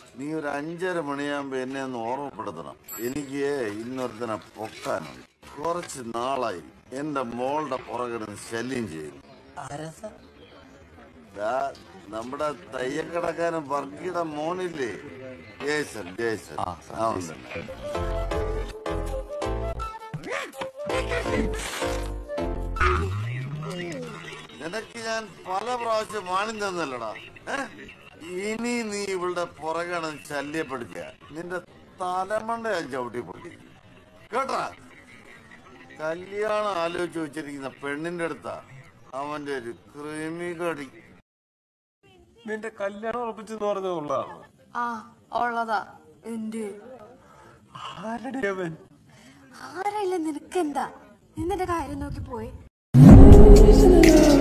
നീ ഒരു അഞ്ചര മണിയാകുമ്പോ എന്നെ ഒന്ന് ഓർമ്മപ്പെടുത്തണം എനിക്ക് ഇന്നൊരുത്തനെ പൊക്കാനുണ്ട് കുറച്ച് നാളായി എന്റെ മോളുടെ പുറകിടുന്ന് ശല്യം ചെയ്യുന്നു ദാ, നമ്മുടെ തയ്യക്കടക്കാരൻ വർക്കിയുടെ മോനില്ലേ ജേസൺ ജേസൺ അവൻ തന്നെ നിനക്ക് ഞാൻ പല പ്രാവശ്യം വാണി തന്നല്ലടാ ഏ? ഇനി നീ ഇവളുടെ പുറകെ ശല്യപ്പെടുത്തിയ നിന്റെ തലമണ്ട ഞാൻ ചവിട്ടി പൊട്ടി കേട്ടാ കല്യാണം ആലോചിച്ച് വെച്ചിരിക്കുന്ന പെണ്ണിന്റെ അടുത്താ അവന്റെ ഒരു ക്രിമി കടി നിന്റെ കല്യാണം ഉറപ്പിച്ചെന്ന് പറഞ്ഞത് ഉള്ളതാണ് ആ ഉള്ളതാ എന്ത് ആരുടെ അവൻ ആരല്ല നിനക്കെന്താ നിന്നെ കാര്യം നോക്കി പോയി